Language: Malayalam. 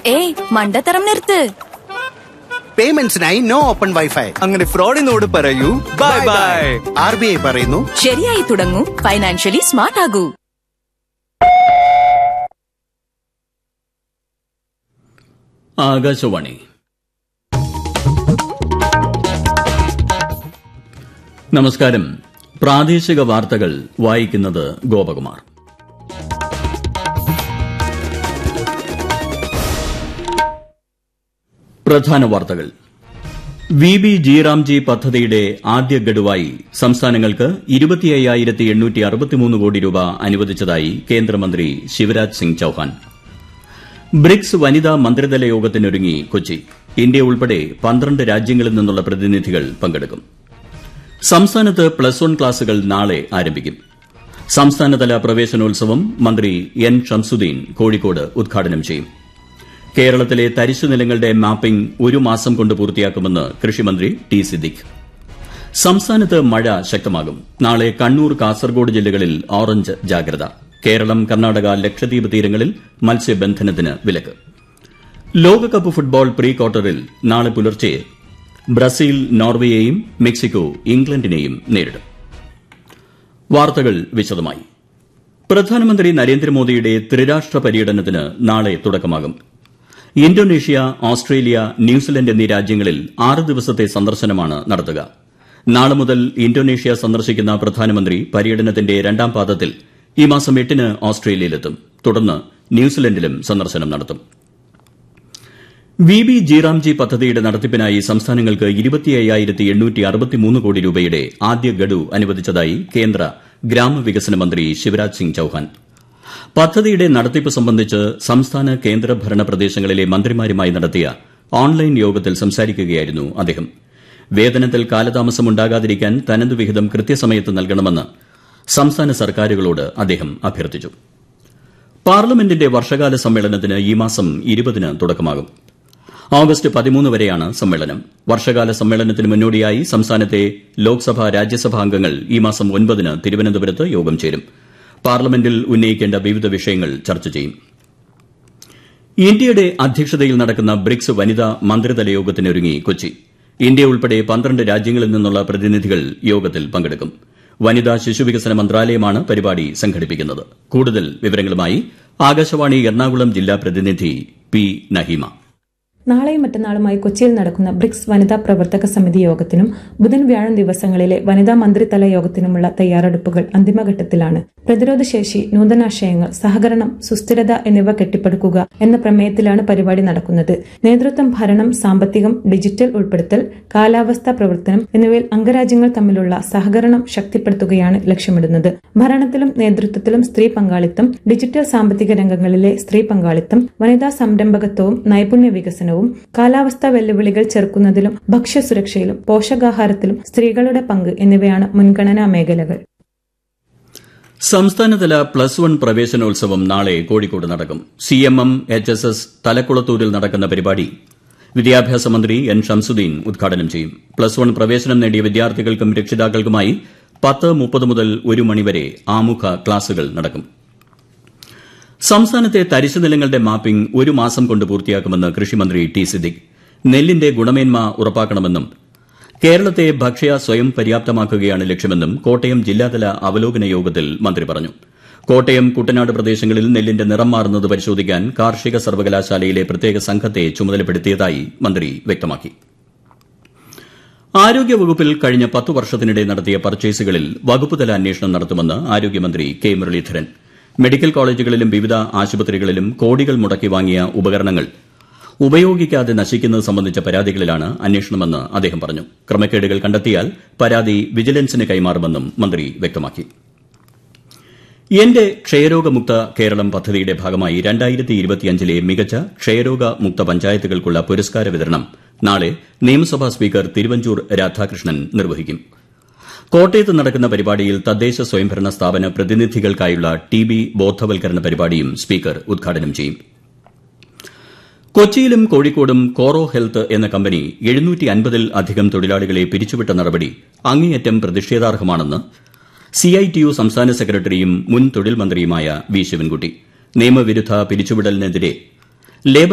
ഏയ് മണ്ടത്തരം നിർത്ത് പേയ്മെന്റ്സിനായി നോ ഓപ്പൺ വൈഫൈ അങ്ങനെ ഫ്രോഡിനോട് പറയൂ bye bye R B I പറയുന്നു ശരിയായി തുടങ്ങൂ ഫൈനാൻഷ്യലി സ്മാർട്ട് ആകൂ ആകാശവാണി നമസ്കാരം പ്രാദേശിക വാർത്തകൾ വായിക്കുന്നത് ഗോപകുമാർ പ്രധാന വാർത്തകൾ വി ബി ജി റാംജി പദ്ധതിയുടെ ആദ്യ ഗഡുവായി സംസ്ഥാനങ്ങൾക്ക് കോടി രൂപ അനുവദിച്ചതായി കേന്ദ്രമന്ത്രി ശിവരാജ് സിംഗ് ചൌഹാൻ ബ്രിക്സ് വനിതാ മന്ത്രിതല യോഗത്തിനൊരുങ്ങി കൊച്ചി ഇന്ത്യ ഉൾപ്പെടെ പന്ത്രണ്ട് രാജ്യങ്ങളിൽ നിന്നുള്ള പ്രതിനിധികൾ പങ്കെടുക്കും സംസ്ഥാനത്ത് പ്ലസ് വൺ ക്ലാസുകൾ നാളെ ആരംഭിക്കും സംസ്ഥാനതല പ്രവേശനോത്സവം മന്ത്രി എൻ ഷംസുദ്ദീൻ കോഴിക്കോട് ഉദ്ഘാടനം ചെയ്യും കേരളത്തിലെ തരിശു നിലങ്ങളുടെ മാപ്പിംഗ് ഒരു മാസം കൊണ്ട് പൂർത്തിയാക്കുമെന്ന് കൃഷിമന്ത്രി ടി സിദ്ദിഖ് സംസ്ഥാനത്ത് മഴ ശക്തമാകും നാളെ കണ്ണൂർ കാസർഗോഡ് ജില്ലകളിൽ ഓറഞ്ച് ജാഗ്രത കേരളം കർണാടക ലക്ഷദ്വീപ് തീരങ്ങളിൽ മത്സ്യബന്ധനത്തിന് വിലക്ക് ലോകകപ്പ് ഫുട്ബോൾ പ്രീ ക്വാർട്ടറിൽ നാളെ പുലർച്ചെ ബ്രസീൽ നോർവേയെയും മെക്സിക്കോ ഇംഗ്ലണ്ടിനെയും നേരിടും വാർത്തകൾ വിശദമായി പ്രധാനമന്ത്രി നരേന്ദ്രമോദിയുടെ ത്രിരാഷ്ട്ര പര്യടനത്തിന് നാളെ തുടക്കമാകും ഇന്തോനേഷ്യ ഓസ്ട്രേലിയ ന്യൂസിലൻഡ് എന്നീ രാജ്യങ്ങളിൽ ആറ് ദിവസത്തെ സന്ദർശനമാണ് നടത്തുക നാളെ മുതൽ ഇന്തോനേഷ്യ സന്ദർശിക്കുന്ന പ്രധാനമന്ത്രി പര്യടനത്തിന്റെ രണ്ടാം പാദത്തിൽ ഈ മാസം എട്ടിന് ഓസ്ട്രേലിയയിലെത്തും തുടർന്ന് ന്യൂസിലൻഡിലും സന്ദർശനം നടത്തും വി ബി ജിറാംജി പദ്ധതിയുടെ നടത്തിപ്പിനായി സംസ്ഥാനങ്ങൾക്ക് കോടി രൂപയുടെ ആദ്യ ഗഡു അനുവദിച്ചതായി കേന്ദ്ര ഗ്രാമവികസന മന്ത്രി ശിവരാജ് സിംഗ് ചൌഹാൻ പദ്ധതിയുടെ നടത്തിപ്പ് സംബന്ധിച്ച് സംസ്ഥാന കേന്ദ്രഭരണ പ്രദേശങ്ങളിലെ മന്ത്രിമാരുമായി നടത്തിയ ഓൺലൈൻ യോഗത്തിൽ സംസാരിക്കുകയായിരുന്നു അദ്ദേഹം വേതനത്തിൽ കാലതാമസം ഉണ്ടാകാതിരിക്കാൻ തനതു വിഹിതം കൃത്യസമയത്ത് നൽകണമെന്ന് സംസ്ഥാന സർക്കാരുകളോട് അദ്ദേഹം അഭ്യർത്ഥിച്ചു പാർലമെന്റിന്റെ വർഷകാല സമ്മേളനത്തിന് ഈ മാസം ഇരുപതിന് തുടക്കമാകും ഓഗസ്റ്റ് പതിമൂന്ന് വരെയാണ് സമ്മേളനം വർഷകാല സമ്മേളനത്തിന് മുന്നോടിയായി സംസ്ഥാനത്തെ ലോക്സഭ രാജ്യസഭാ അംഗങ്ങൾ ഈ മാസം ഒൻപതിന് തിരുവനന്തപുരത്ത് യോഗം ചേരും പാർലമെന്റിൽ ഉന്നയിക്കേണ്ട വിവിധ വിഷയങ്ങൾ ചർച്ച ചെയ്യും ഇന്ത്യയുടെ അധ്യക്ഷതയിൽ നടക്കുന്ന ബ്രിക്സ് വനിതാ മന്ത്രിതല യോഗത്തിനൊരുങ്ങി കൊച്ചി ഇന്ത്യ ഉൾപ്പെടെ പന്ത്രണ്ട് രാജ്യങ്ങളിൽ നിന്നുള്ള പ്രതിനിധികൾ യോഗത്തിൽ പങ്കെടുക്കും വനിതാ ശിശുവികസന മന്ത്രാലയമാണ് പരിപാടി സംഘടിപ്പിക്കുന്നത് കൂടുതൽ വിവരങ്ങളുമായി ആകാശവാണി എറണാകുളം ജില്ലാ പ്രതിനിധി പി നഹീമ നാളെയും മറ്റന്നാളുമായി കൊച്ചിയിൽ നടക്കുന്ന ബ്രിക്സ് വനിതാ പ്രവർത്തക സമിതി യോഗത്തിനും ബുധൻ വ്യാഴം ദിവസങ്ങളിലെ വനിതാ മന്ത്രിതല യോഗത്തിനുമുള്ള തയ്യാറെടുപ്പുകൾ അന്തിമഘട്ടത്തിലാണ് പ്രതിരോധശേഷി നൂതനാശയങ്ങൾ സഹകരണം സുസ്ഥിരത എന്നിവ കെട്ടിപ്പടുക്കുക എന്ന പ്രമേയത്തിലാണ് പരിപാടി നടക്കുന്നത് നേതൃത്വം ഭരണം സാമ്പത്തികം ഡിജിറ്റൽ ഉൾപ്പെടുത്തൽ കാലാവസ്ഥാ പ്രവർത്തനം എന്നിവയിൽ അംഗരാജ്യങ്ങൾ തമ്മിലുള്ള സഹകരണം ശക്തിപ്പെടുത്തുകയാണ് ലക്ഷ്യമിടുന്നത് ഭരണത്തിലും നേതൃത്വത്തിലും സ്ത്രീ പങ്കാളിത്തം ഡിജിറ്റൽ സാമ്പത്തിക രംഗങ്ങളിലെ സ്ത്രീ പങ്കാളിത്തം വനിതാ സംരംഭകത്വവും നൈപുണ്യ വികസനവും കാലാവസ്ഥാ വെല്ലുവിളികൾ ചെറുക്കുന്നതിലും ഭക്ഷ്യസുരക്ഷയിലും പോഷകാഹാരത്തിലും സ്ത്രീകളുടെ പങ്ക് എന്നിവയാണ് മുൻഗണനാ മേഖലകൾ സംസ്ഥാനതല പ്ലസ് വൺ പ്രവേശനോത്സവം നാളെ കോഴിക്കോട് നടക്കും C M M H S S തലക്കുളത്തൂരിൽ നടക്കുന്ന പരിപാടി വിദ്യാഭ്യാസ മന്ത്രി എൻ ഷംസുദ്ദീൻ ഉദ്ഘാടനം ചെയ്യും പ്ലസ് വൺ പ്രവേശനം നേടിയ വിദ്യാർത്ഥികൾക്കും രക്ഷിതാക്കൾക്കുമായി പത്ത് മുപ്പത് മുതൽ ഒരു മണിവരെ ആമുഖ ക്ലാസുകൾ നടക്കും സംസ്ഥാനത്തെ തരിശു നിലങ്ങളുടെ മാപ്പിംഗ് ഒരു മാസം കൊണ്ട് പൂർത്തിയാക്കുമെന്ന് കൃഷിമന്ത്രി ടി സിദ്ദിഖ് നെല്ലിന്റെ ഗുണമേന്മ ഉറപ്പാക്കണമെന്നും കേരളത്തെ ഭക്ഷ്യ സ്വയം പര്യാപ്തമാക്കുകയാണ് ലക്ഷ്യമെന്നും കോട്ടയം ജില്ലാതല അവലോകന യോഗത്തിൽ മന്ത്രി പറഞ്ഞു കോട്ടയം കുട്ടനാട് പ്രദേശങ്ങളിൽ നെല്ലിന്റെ നിറം മാറുന്നത് പരിശോധിക്കാൻ കാർഷിക സർവകലാശാലയിലെ പ്രത്യേക സംഘത്തെ ചുമതലപ്പെടുത്തിയതായി മന്ത്രി വ്യക്തമാക്കി ആരോഗ്യവകുപ്പിൽ കഴിഞ്ഞ പത്ത് വർഷത്തിനിടെ നടത്തിയ പർച്ചേസുകളിൽ വകുപ്പുതല അന്വേഷണം നടത്തുമെന്ന് ആരോഗ്യമന്ത്രി കെ മുരളീധരൻ മെഡിക്കൽ കോളേജുകളിലും വിവിധ ആശുപത്രികളിലും കോടികൾ മുടക്കി വാങ്ങിയ ഉപകരണങ്ങൾ ഉപയോഗിക്കാതെ നശിക്കുന്നത് സംബന്ധിച്ച പരാതികളിലാണ് അന്വേഷണമെന്ന് അദ്ദേഹം പറഞ്ഞു ക്രമക്കേടുകൾ കണ്ടെത്തിയാൽ പരാതി വിജിലൻസിന് കൈമാറുമെന്നും മന്ത്രി വ്യക്തമാക്കി എന്റെ ക്ഷയരോഗമുക്ത കേരളം പദ്ധതിയുടെ ഭാഗമായി ലെ മികച്ച ക്ഷയരോഗമുക്ത പഞ്ചായത്തുകൾക്കുള്ള പുരസ്കാര വിതരണം നാളെ നിയമസഭാ സ്പീക്കർ തിരുവഞ്ചൂർ രാധാകൃഷ്ണൻ നിർവഹിക്കും കോട്ടയത്ത് നടക്കുന്ന പരിപാടിയിൽ തദ്ദേശ സ്വയംഭരണ സ്ഥാപന പ്രതിനിധികൾക്കായുള്ള ടി ബി ബോധവൽക്കരണ പരിപാടിയും സ്പീക്കർ ഉദ്ഘാടനം ചെയ്യും കൊച്ചിയിലും കോഴിക്കോടും കോറോ ഹെൽത്ത് എന്ന കമ്പനി ൽ അധികം തൊഴിലാളികളെ പിരിച്ചുവിട്ട നടപടി അങ്ങേയറ്റം പ്രതിഷേധാർഹമാണെന്ന് സിഐടിയു സംസ്ഥാന സെക്രട്ടറിയും മുൻ തൊഴിൽ മന്ത്രിയുമായ വി ശിവൻകുട്ടി നിയമവിരുദ്ധ പിരിച്ചുവിടലിനെതിരെ ലേബർ